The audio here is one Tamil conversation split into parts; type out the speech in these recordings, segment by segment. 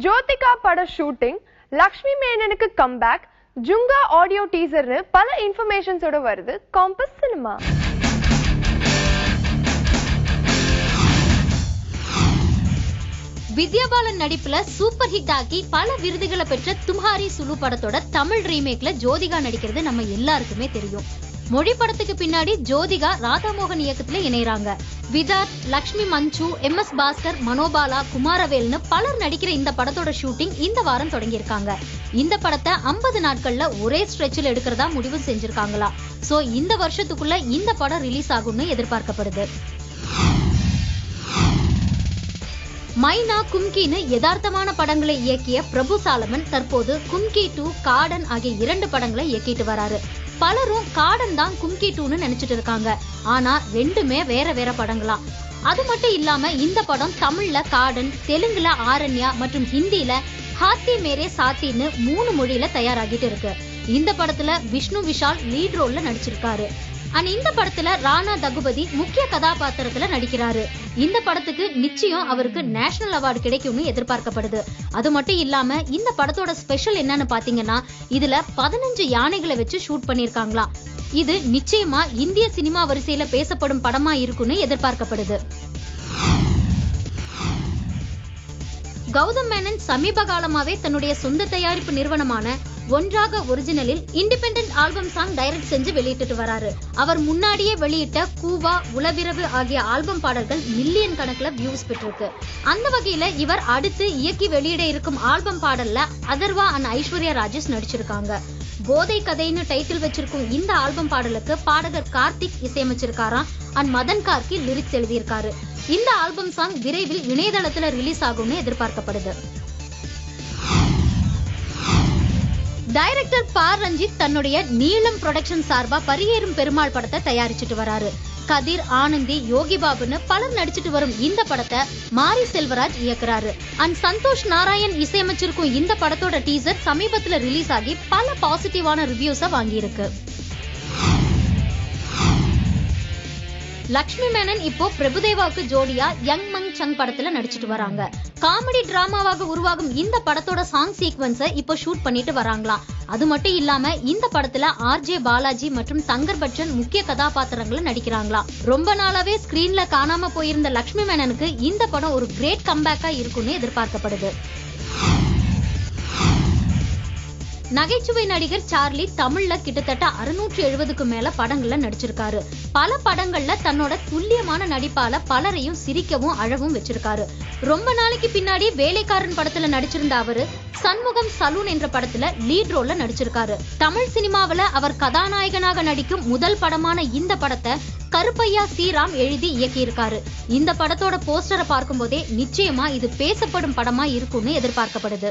ஜோதிகா பட ஷூட்டிங் லக்ஷ்மி மேனனுக்கு கம்பேக் ஜுங்கா ஆடியோ டீசர்னு பல இன்ஃபர்மேஷன்ஸோட வருது காம்பஸ் சினிமா வித்யாபாலன் நடிப்புல சூப்பர் ஹிட் ஆக்கி பல விருதுகளை பெற்ற தும்ஹாரி சுலு படத்தோட தமிழ் ரீமேக்ல ஜோதிகா நடிக்கிறது நம்ம எல்லாருக்குமே தெரியும் மொழி படத்துக்கு பின்னாடி ஜோதிகா ராதாமோகன் இயக்கத்துல இணையறாங்க விதார்த் லக்ஷ்மி மஞ்சு எம் எஸ் பாஸ்கர் மனோபாலா குமாரவேல்னு பலர் நடிக்கிற இந்த படத்தோட ஷூட்டிங் இந்த வாரம் தொடங்கியிருக்காங்க இந்த படத்தை 50 நாட்கள்ல ஒரே ஸ்ட்ரெச்சில் எடுக்கிறதா முடிவு செஞ்சிருக்காங்களா சோ இந்த வருஷத்துக்குள்ள இந்த படம் ரிலீஸ் ஆகும்னு எதிர்பார்க்கப்படுது மைனா கும்கின்னு யதார்த்தமான படங்களை இயக்கிய பிரபு சாலமன் தற்போது கும்கி டூ காடன் ஆகிய இரண்டு படங்களை இயக்கிட்டு வராரு பலரும் காடன் தான் கும்கி டூன்னு நினைச்சிட்டு இருக்காங்க ஆனா ரெண்டுமே வேற வேற படங்களாம் அது மட்டும் இல்லாம இந்த படம் தமிழ்ல காடன் தெலுங்குல ஆரண்யா மற்றும் ஹிந்தில ஹாத்தி மேரே சாத்தின்னு மூணு மொழியில தயாராகிட்டு இருக்கு இந்த படத்துல விஷ்ணு விஷால் லீட் ரோல்ல நடிச்சிருக்காரு அண்ட் இந்த படத்துல ராணா தகுபதி முக்கிய கதாபாத்திரத்துல நடிக்கிறாரு இந்த படத்துக்கு நிச்சயம் அவருக்கு நேஷனல் அவார்டு கிடைக்கும்னு எதிர்பார்க்கப்படுது அது மட்டும் இல்லாம இந்த படத்தோட ஸ்பெஷல் என்னன்னு பாத்தீங்கன்னா இதுல பதினஞ்சு யானைகளை வச்சு ஷூட் பண்ணிருக்காங்களாம் இது நிச்சயமா இந்திய சினிமா வரிசையில பேசப்படும் படமா இருக்கும்னு எதிர்பார்க்கப்படுது கௌதம் மேனன் சமீப காலமாவே தன்னுடைய சொந்த தயாரிப்பு நிறுவனமான ஒன்றாக ஒரிஜினலில் இண்டிபெண்டன்ட் ஆல்பம் சாங் டைரக்ட் செஞ்சு வெளியிட்டுட்டு வராரு அவர் முன்னாடியே வெளியிட்ட கூவா உளவிரவு ஆகிய ஆல்பம் பாடல்கள் மில்லியன் கணக்குல வியூஸ் பெற்றிருக்கு அந்த வகையில இவர் அடுத்து இயக்கி வெளியிட இருக்கும் ஆல்பம் பாடல்ல அதர்வா அண்ட் ஐஸ்வர்யா ராஜேஷ் நடிச்சிருக்காங்க போதை கதைன்னு டைட்டில் வச்சிருக்கும் இந்த ஆல்பம் பாடலுக்கு பாடகர் கார்த்திக் இசையமைச்சிருக்காராம் அண்ட் மதன் கார்கி லிரிக்ஸ் எழுதியிருக்காரு இந்த ஆல்பம் சாங் விரைவில் இணையதளத்துல ரிலீஸ் ஆகும்னு எதிர்பார்க்கப்படுது டைரக்டர் பா ரஞ்சித் தன்னுடைய நீளம் புரொடக்ஷன் சார்பா பரியேறும் பெருமாள் படத்தை தயாரிச்சிட்டு வராரு கதிர் ஆனந்தி யோகி பாபுன்னு பலர் நடிச்சிட்டு வரும் இந்த படத்தை மாரி செல்வராஜ் இயக்குறாரு அண்ட் சந்தோஷ் நாராயண் இசையமைச்சிருக்கும் இந்த படத்தோட டீசர் சமீபத்துல ரிலீஸ் ஆகி பல பாசிட்டிவான ரிவ்யூஸ வாங்கியிருக்கு லக்ஷ்மி மேனன் இப்போ பிரபுதேவாவுக்கு ஜோடியா யங் மங் சங் படத்துல நடிச்சிட்டு வராங்க காமெடி டிராமாவாக உருவாகும் இந்த படத்தோட சாங் சீக்வன்ஸ இப்போ ஷூட் பண்ணிட்டு வராங்களாம் அது மட்டும் இல்லாம இந்த படத்துல ஆர்ஜே பாலாஜி மற்றும் தங்கர் பச்சன் முக்கிய கதாபாத்திரங்களை நடிக்கிறாங்களாம் ரொம்ப நாளாவே ஸ்கிரீன்ல காணாம போயிருந்த லக்ஷ்மி மேனனுக்கு இந்த படம் ஒரு கிரேட் கம்பேக்கா இருக்கும்னு எதிர்பார்க்கப்படுது நகைச்சுவை நடிகர் சார்லி தமிழ்ல கிட்டத்தட்ட அறுநூற்று எழுபதுக்கு மேல படங்கள்ல நடிச்சிருக்காரு பல படங்கள்ல தன்னோட துல்லியமான நடிப்பால பலரையும் சிரிக்கவும் அழவும் வச்சிருக்காரு ரொம்ப நாளைக்கு பின்னாடி வேலைக்காரன் படத்துல நடிச்சிருந்த அவரு சண்முகம் சலூன் என்ற படத்துல லீட் ரோல்ல நடிச்சிருக்காரு தமிழ் சினிமாவுல அவர் கதாநாயகனாக நடிக்கும் முதல் படமான இந்த படத்தை கருப்பையா ஸ்ரீராம் எழுதி இயக்கியிருக்காரு இந்த படத்தோட போஸ்டரை பார்க்கும்போதே நிச்சயமா இது பேசப்படும் படமா இருக்கும்னு எதிர்பார்க்கப்படுது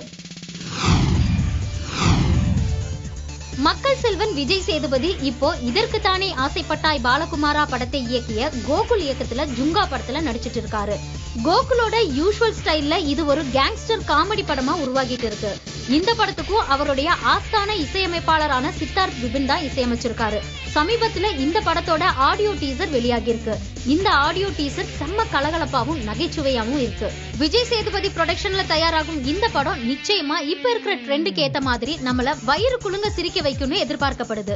மக்கள் செல்வன் விஜய் சேதுபதி இப்போ இதற்கு தானே ஆசைப்பட்டாய் பாலகுமாரா படத்தை இயக்கிய கோகுல் இயக்கத்துல ஜுங்கா படத்துல நடிச்சிட்டு இருக்காரு கோகுலோட யூஷுவல் ஸ்டைல்ல இது ஒரு கேங்ஸ்டர் காமெடி படமா உருவாகிட்டு இருக்கு இந்த படத்துக்கும் அவருடைய ஆஸ்தான இசையமைப்பாளரான சித்தார்த் விபின் தான் இசையமைச்சிருக்காரு சமீபத்துல இந்த படத்தோட ஆடியோ டீசர் வெளியாகி இருக்கு இந்த ஆடியோ டீசர் செம்ம கலகலப்பாவும் நகைச்சுவையாவும் இருக்கு விஜய் சேதுபதி ப்ரொடக்ஷன்ல தயாராகும் இந்த படம் நிச்சயமா இப்ப இருக்கிற ட்ரெண்டுக்கு ஏத்த மாதிரி நம்மள வயிறு குலுங்க சிரிக்க வைக்கும்னு எதிர்பார்க்கப்படுது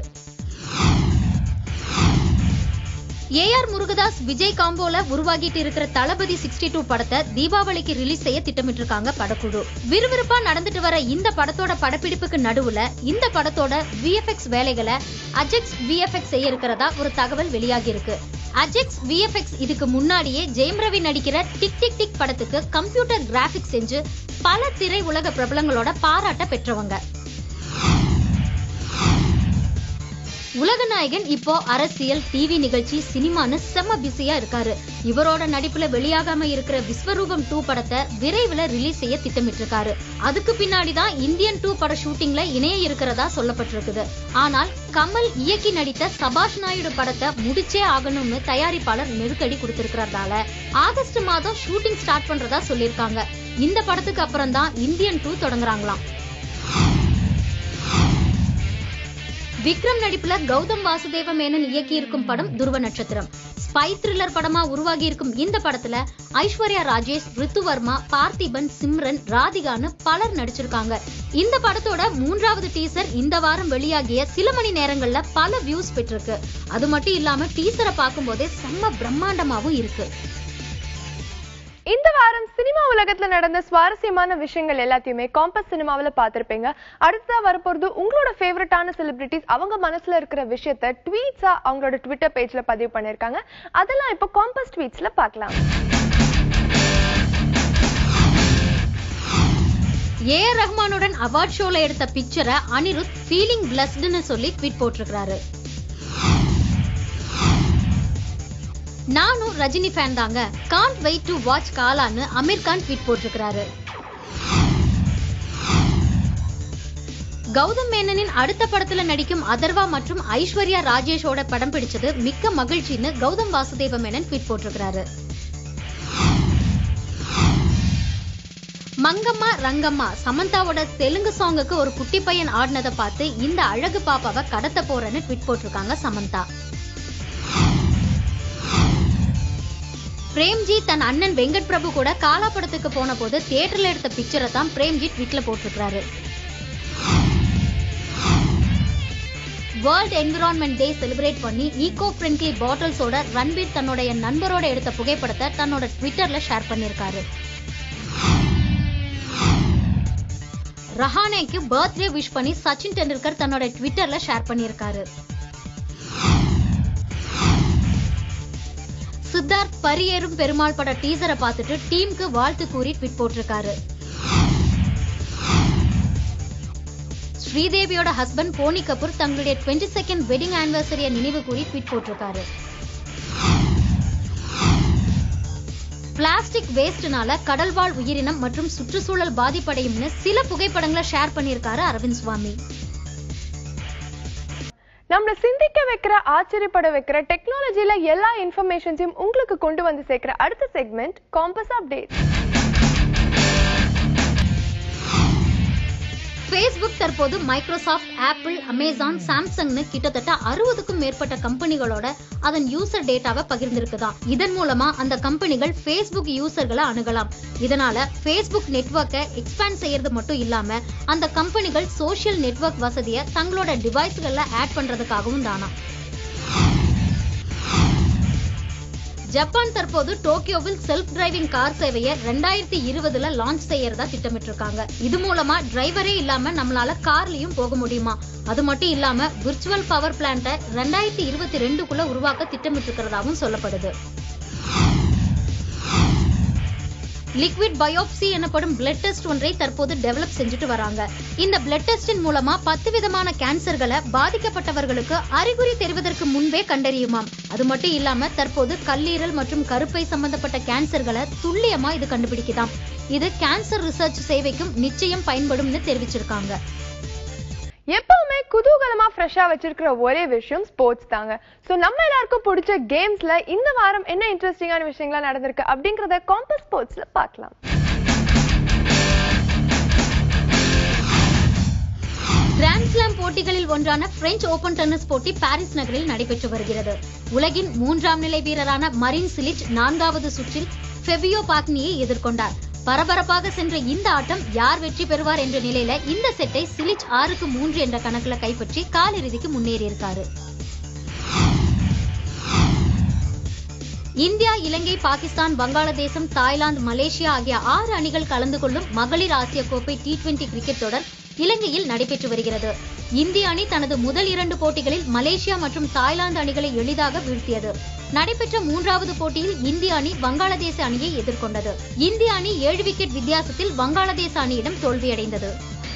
ஏஆர் முருகதாஸ் விஜய் காம்போல உருவாகிட்டு இருக்கிற தளபதி சிக்ஸ்டி டூ படத்தை தீபாவளிக்கு ரிலீஸ் செய்ய திட்டமிட்டு இருக்காங்க படக்குழு விறுவிறுப்பா நடந்துட்டு வர இந்த படத்தோட படப்பிடிப்புக்கு நடுவுல இந்த படத்தோட விஎஃப்எக்ஸ் வேலைகளை அஜெக்ஸ் விஎஃப்எக்ஸ் செய்ய இருக்கிறதா ஒரு தகவல் வெளியாகி இருக்கு அஜெக்ஸ் விஎஃப்எக்ஸ் இதுக்கு முன்னாடியே ஜெயம் ரவி நடிக்கிற டிக் டிக் டிக் படத்துக்கு கம்ப்யூட்டர் கிராபிக்ஸ் செஞ்சு பல திரை உலக பிரபலங்களோட பாராட்ட பெற்றவங்க உலகநாயகன் இப்போ அரசியல் டிவி நிகழ்ச்சி சினிமான்னு செம்ம பிஸியா இருக்காரு இவரோட நடிப்புல வெளியாகாம இருக்கிற விஸ்வரூபம் டூ படத்தை விரைவில் ரிலீஸ் செய்ய திட்டமிட்டிருக்காரு அதுக்கு பின்னாடி தான் இந்தியன் டூ பட ஷூட்டிங்ல இணைய இருக்கிறதா சொல்லப்பட்டிருக்குது ஆனால் கமல் இயக்கி நடித்த சபாஷ் நாயுடு படத்தை முடிச்சே ஆகணும்னு தயாரிப்பாளர் நெருக்கடி கொடுத்திருக்கிறதால ஆகஸ்ட் மாதம் ஷூட்டிங் ஸ்டார்ட் பண்றதா சொல்லியிருக்காங்க இந்த படத்துக்கு அப்புறம் தான் இந்தியன் டூ தொடங்குறாங்களாம் விக்ரம் நடிப்புல கௌதம் வாசுதேவ மேனன் இயக்கி இருக்கும் படம் துருவ நட்சத்திரம் ஸ்பை த்ரில்லர் படமா உருவாகி இருக்கும் இந்த படத்துல ஐஸ்வர்யா ராஜேஷ் ரித்துவர்மா பார்த்திபன் சிம்ரன் ராதிகான்னு பலர் நடிச்சிருக்காங்க இந்த படத்தோட மூன்றாவது டீசர் இந்த வாரம் வெளியாகிய சில மணி நேரங்கள்ல பல வியூஸ் பெற்றிருக்கு அது மட்டும் இல்லாம டீசரை பார்க்கும்போதே செம்ம பிரம்மாண்டமாவும் இருக்கு இந்த வாரம் சினிமா உலகத்துல நடந்த சுவாரஸ்யமான விஷயங்கள் எல்லாத்தையுமே காம்பஸ் சினிமாவில் பார்த்திருப்பீங்க அடுத்ததா வரப்போறது உங்களோட ஃபேவரட்டான செலிபிரிட்டிஸ் அவங்க மனசுல இருக்கிற விஷயத்த ட்வீட்ஸா அவங்களோட ட்விட்டர் பேஜ்ல பதிவு பண்ணிருக்காங்க அதெல்லாம் இப்போ காம்பஸ் ட்வீட்ஸ்ல பார்க்கலாம் ஏ ஆர் ரஹ்மானுடன் அவார்ட் ஷோல எடுத்த பிக்சரை அனிருத் ஃபீலிங் பிளஸ்டுன்னு சொல்லி ட்வீட் போட்டிருக்காரு நானும் ரஜினி ஃபேன் தாங்க கான்ட் வெயிட் டு வாட்ச் காலான்னு அமீர் கான் ட்வீட் போட்டிருக்காரு கௌதம் மேனனின் அடுத்த படத்துல நடிக்கும் அதர்வா மற்றும் ஐஸ்வர்யா ராஜேஷோட படம் பிடிச்சது மிக்க மகிழ்ச்சின்னு கௌதம் வாசுதேவ மேனன் ட்வீட் போட்டிருக்காரு மங்கம்மா ரங்கம்மா சமந்தாவோட தெலுங்கு சாங்குக்கு ஒரு குட்டி பையன் ஆடினதை பார்த்து இந்த அழகு பாப்பாவை கடத்த போறேன்னு ட்வீட் போட்டிருக்காங்க சமந்தா பிரேம்ஜி தன் அண்ணன் வெங்கட் பிரபு கூட காலா படத்துக்கு போன போது தியேட்டர்ல எடுத்த பிக்சரை தான் பிரேம்ஜி ட்வீட்ல போட்டிருக்காரு வேர்ல்ட் என்விரான்மெண்ட் டே செலிப்ரேட் பண்ணி ஈகோ ஃப்ரெண்ட்லி பாட்டில்ஸோட ரன்பீர் தன்னுடைய நண்பரோட எடுத்த புகைப்படத்தை தன்னோட ட்விட்டர்ல ஷேர் பண்ணியிருக்காரு ரஹானேக்கு பர்த்டே விஷ் பண்ணி சச்சின் டெண்டுல்கர் தன்னோட ட்விட்டர்ல ஷேர் பண்ணியிருக்காரு சித்தார்த் பரியேறும் பெருமாள் பட டீசரை பார்த்துட்டு டீமுக்கு வாழ்த்து கூறி ட்வீட் போட்டிருக்காரு ஸ்ரீதேவியோட ஹஸ்பண்ட் போனி கபூர் தங்களுடைய டுவெண்ட்டி செகண்ட் வெட்டிங் ஆனிவர்சரியை நினைவு கூறி ட்வீட் போட்டிருக்காரு பிளாஸ்டிக் வேஸ்ட்னால கடல்வாழ் உயிரினம் மற்றும் சுற்றுச்சூழல் பாதிப்படையும்னு சில புகைப்படங்களை ஷேர் பண்ணியிருக்காரு அரவிந்த் சுவாமி நம்மள சிந்திக்க வைக்கிற ஆச்சரியப்பட வைக்கிற டெக்னாலஜில எல்லா இன்ஃபர்மேஷன்ஸையும் உங்களுக்கு கொண்டு வந்து சேர்க்கிற அடுத்த செக்மெண்ட் காம்பஸ் அப்டேட் Facebook தற்போது மைக்ரோசாஃப்ட் ஆப்பிள் அமேசான் சாம்சங்னு கிட்டத்தட்ட அறுபதுக்கும் மேற்பட்ட கம்பெனிகளோட அதன் யூசர் டேட்டாவை பகிர்ந்திருக்குதாம் இதன் மூலமா அந்த கம்பெனிகள் Facebook யூசர்களை அணுகலாம் இதனால Facebook நெட்வொர்க்கை எக்ஸ்பேண்ட் செய்யறது மட்டும் இல்லாம அந்த கம்பெனிகள் சோஷியல் நெட்வொர்க் வசதியை தங்களோட டிவைஸ்கள்ல ஆட் பண்றதுக்காகவும் தானா ஜப்பான் தற்போது டோக்கியோவில் செல்ஃப் டிரைவிங் கார் சேவையை ரெண்டாயிரத்தி இருபதுல லான்ச் செய்யறதா திட்டமிட்டிருக்காங்க இது மூலமா டிரைவரே இல்லாம நம்மளால கார்லயும் போக முடியுமா அது மட்டும் இல்லாம விர்ச்சுவல் பவர் பிளான்ட்டை ரெண்டாயிரத்தி இருபத்தி ரெண்டுக்குள்ள உருவாக்க திட்டமிட்டிருக்கிறதாவும் சொல்லப்படுது லிக்விட் பயோப்சி எனப்படும் பிளட் டெஸ்ட் ஒன்றை தற்போது டெவலப் செஞ்சுட்டு வராங்க இந்த பிளட் டெஸ்டின் மூலமா பத்து விதமான கேன்சர்களை பாதிக்கப்பட்டவர்களுக்கு அறிகுறி தெரிவதற்கு முன்பே கண்டறியுமாம் அது மட்டும் இல்லாம தற்போது கல்லீரல் மற்றும் கருப்பை சம்பந்தப்பட்ட கேன்சர்களை துல்லியமா இது கண்டுபிடிக்குதாம் இது கேன்சர் ரிசர்ச் சேவைக்கும் நிச்சயம் பயன்படும்னு தெரிவிச்சிருக்காங்க எப்பவுமே குதூகலமா ஃப்ரெஷ்ஷா வச்சிருக்கிற ஒரே விஷயம் ஸ்போர்ட்ஸ் தாங்க சோ நம்ம எல்லாருக்கும் பிடிச்ச கேம்ஸ்ல இந்த வாரம் என்ன இன்ட்ரெஸ்டிங்கான விஷயங்களா நடந்திருக்கு அப்படிங்கறத காம்பஸ் ஸ்போர்ட்ஸ்ல பார்க்கலாம் கிராண்ட் ஸ்லாம் போட்டிகளில் ஒன்றான பிரெஞ்சு ஓபன் டென்னிஸ் போட்டி பாரிஸ் நகரில் நடைபெற்று வருகிறது உலகின் மூன்றாம் நிலை வீரரான மரின் சிலிச் நான்காவது சுற்றில் ஃபெபியோ பாக்னியை எதிர்கொண்டார் பரபரப்பாக சென்ற இந்த ஆட்டம் யார் வெற்றி பெறுவார் என்ற நிலையில இந்த செட்டை சிலிச் ஆறுக்கு மூன்று என்ற கணக்குல கைப்பற்றி காலிறுதிக்கு முன்னேறியிருக்காரு India Ilangai Pakistan Vangaladesam Thailand Malaysia ஆகிய ஆறு அணிகள் கலந்து கொள்ளும் மகளிர் ஆசிய கோப்பை டி டுவெண்டி கிரிக்கெட் தொடர் இலங்கையில் நடைபெற்று வருகிறது இந்திய அணி தனது முதல் இரண்டு போட்டிகளில் மலேசியா மற்றும் தாய்லாந்து அணிகளை எளிதாக வீழ்த்தியது நடைபெற்ற மூன்றாவது போட்டியில் இந்திய அணி வங்காளதேச அணியை எதிர்கொண்டது இந்திய அணி ஏழு விக்கெட் வித்தியாசத்தில் வங்காளதேச அணியிடம் தோல்வியடைந்தது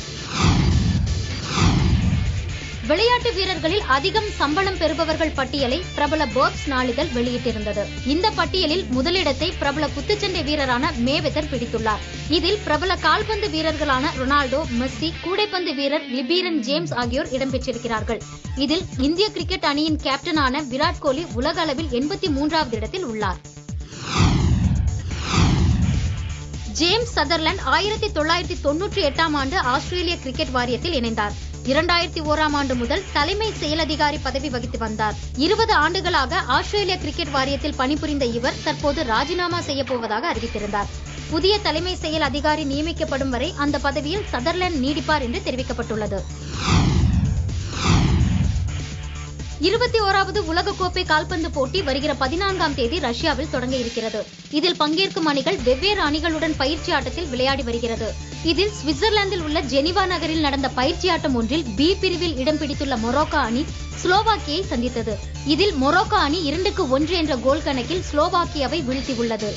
விளையாட்டு வீரர்களில் அதிகம் சம்பளம் பெறுபவர்கள் பட்டியலை பிரபல போர்ப்ஸ் நாளிதழ் வெளியிட்டிருந்தது இந்த பட்டியலில் முதலிடத்தை பிரபல குத்துச்சண்டை வீரரான மேவெதர் பிடித்துள்ளார் இதில் பிரபல கால்பந்து வீரர்களான ரொனால்டோ மெஸ்ஸி கூடைப்பந்து வீரர் லிபீரன் ஜேம்ஸ் ஆகியோர் இடம்பெற்றிருக்கிறார்கள் இதில் இந்திய கிரிக்கெட் அணியின் கேப்டனான விராட் கோலி உலக அளவில் எண்பத்தி மூன்றாவது இடத்தில் உள்ளார் ஜேம்ஸ் சதர்லாண்ட் ஆயிரத்தி தொள்ளாயிரத்தி தொன்னூற்றி எட்டாம் ஆண்டு ஆஸ்திரேலிய கிரிக்கெட் வாரியத்தில் இணைந்தார் இரண்டாயிரத்தி ஓராம் ஆண்டு முதல் தலைமை செயலதிகாரி பதவி வகித்து வந்தார் இருபது ஆண்டுகளாக ஆஸ்திரேலிய கிரிக்கெட் வாரியத்தில் பணிபுரிந்த இவர் தற்போது ராஜினாமா செய்ய போவதாக அறிவித்திருந்தார் புதிய தலைமை செயல் அதிகாரி நியமிக்கப்படும் வரை அந்த பதவியில் சதர்லேண்ட் நீடிப்பார் என்று தெரிவிக்கப்பட்டுள்ளது இருபத்தி ஓராவது உலகக்கோப்பை கால்பந்து போட்டி வருகிற பதினான்காம் தேதி ரஷ்யாவில் தொடங்க இருக்கிறது இதில் பங்கேற்கும் அணிகள் வெவ்வேறு அணிகளுடன் பயிற்சி ஆட்டத்தில் விளையாடி வருகிறது இதில் சுவிட்சர்லாந்தில் உள்ள ஜெனிவா நகரில் நடந்த பயிற்சி ஆட்டம் ஒன்றில் பி பிரிவில் இடம் பிடித்துள்ள மொரோக்கோ அணி ஸ்லோவாக்கியை சந்தித்தது இதில் மொரோக்கோ அணி இரண்டுக்கு ஒன்று என்ற கோல் கணக்கில் ஸ்லோவாக்கியாவை வீழ்த்தியுள்ளது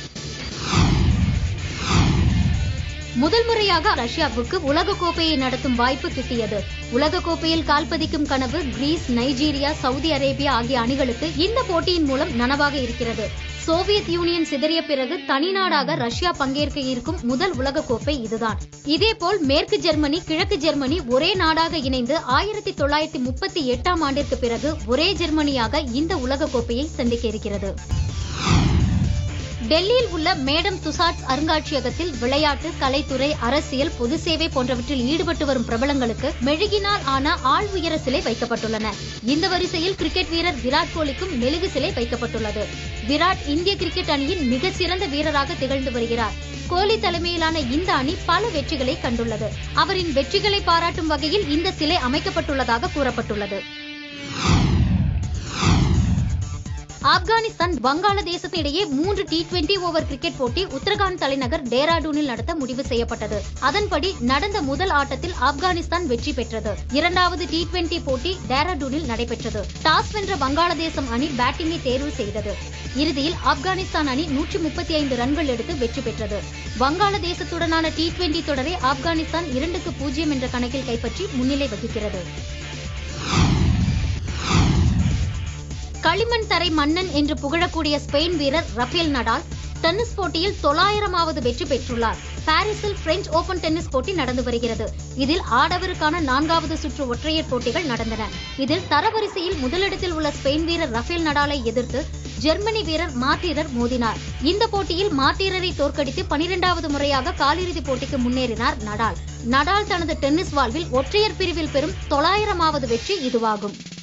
முதல் முறையாக ரஷ்யாவுக்கு உலகக்கோப்பையை நடத்தும் வாய்ப்பு கிட்டியது உலகக்கோப்பையில் கால்பதிக்கும் கனவு கிரீஸ் நைஜீரியா சவுதி அரேபியா ஆகிய அணிகளுக்கு இந்த போட்டியின் மூலம் நனவாக இருக்கிறது சோவியத் யூனியன் சிதறிய பிறகு தனிநாடாக ரஷ்யா பங்கேற்க இருக்கும் முதல் உலகக்கோப்பை இதுதான் இதேபோல் மேற்கு ஜெர்மனி கிழக்கு ஜெர்மனி ஒரே நாடாக இணைந்து ஆயிரத்தி தொள்ளாயிரத்தி முப்பத்தி எட்டாம் ஆண்டிற்கு பிறகு ஒரே ஜெர்மனியாக இந்த உலகக்கோப்பையை சந்திக்க இருக்கிறது டெல்லியில் உள்ள மேடம் துசாட்ஸ் அருங்காட்சியகத்தில் விளையாட்டு கலைத்துறை அரசியல் பொது சேவை போன்றவற்றில் ஈடுபட்டு வரும் பிரபலங்களுக்கு மெழுகினால் ஆன ஆள் உயர சிலை வைக்கப்பட்டுள்ளன இந்த வரிசையில் கிரிக்கெட் வீரர் விராட் கோலிக்கும் மெழுகு சிலை வைக்கப்பட்டுள்ளது விராட் இந்திய கிரிக்கெட் அணியின் மிக சிறந்த வீரராக திகழ்ந்து வருகிறார் கோலி தலைமையிலான இந்த அணி பல வெற்றிகளை கண்டுள்ளது அவரின் வெற்றிகளை பாராட்டும் வகையில் இந்த சிலை அமைக்கப்பட்டுள்ளதாக கூறப்பட்டுள்ளது ஆப்கானிஸ்தான் வங்காளதேசத்து இடையே மூன்று டி டுவெண்டி ஓவர் கிரிக்கெட் போட்டி உத்தரகாண்ட் தலைநகர் டேராடூனில் நடத்த முடிவு செய்யப்பட்டது அதன்படி நடந்த முதல் ஆட்டத்தில் ஆப்கானிஸ்தான் வெற்றி பெற்றது இரண்டாவது டி டுவெண்டி போட்டி டேராடூனில் நடைபெற்றது டாஸ் வென்ற வங்காளதேசம் அணி பேட்டிங்கை தேர்வு செய்தது இறுதியில் ஆப்கானிஸ்தான் அணி நூற்றி முப்பத்தி ஐந்து ரன்கள் எடுத்து வெற்றி பெற்றது வங்காளதேசத்துடனான டி டுவெண்டி தொடரை ஆப்கானிஸ்தான் இரண்டுக்கு பூஜ்ஜியம் என்ற கணக்கில் கைப்பற்றி முன்னிலை வகிக்கிறது களிமண் தரை மன்னன் என்று புகழக்கூடிய ஸ்பெயின் வீரர் ரஃபேல் நடால் டென்னிஸ் போட்டியில் தொள்ளாயிரமாவது வெற்றி பெற்றுள்ளார் பாரிஸில் பிரெஞ்சு ஓபன் டென்னிஸ் போட்டி நடந்து வருகிறது இதில் ஆடவருக்கான நான்காவது சுற்று ஒற்றையர் போட்டிகள் நடந்தன இதில் தரவரிசையில் முதலிடத்தில் உள்ள ஸ்பெயின் வீரர் ரஃபேல் நடாலை எதிர்த்து ஜெர்மனி வீரர் மார்டீரர் மோதினார் இந்த போட்டியில் மார்டீரரை தோற்கடித்து பனிரெண்டாவது முறையாக காலிறுதிப் போட்டிக்கு முன்னேறினார் நடால் நடால் தனது டென்னிஸ் வாழ்வில் ஒற்றையர் பிரிவில் பெறும் தொள்ளாயிரமாவது வெற்றி இதுவாகும்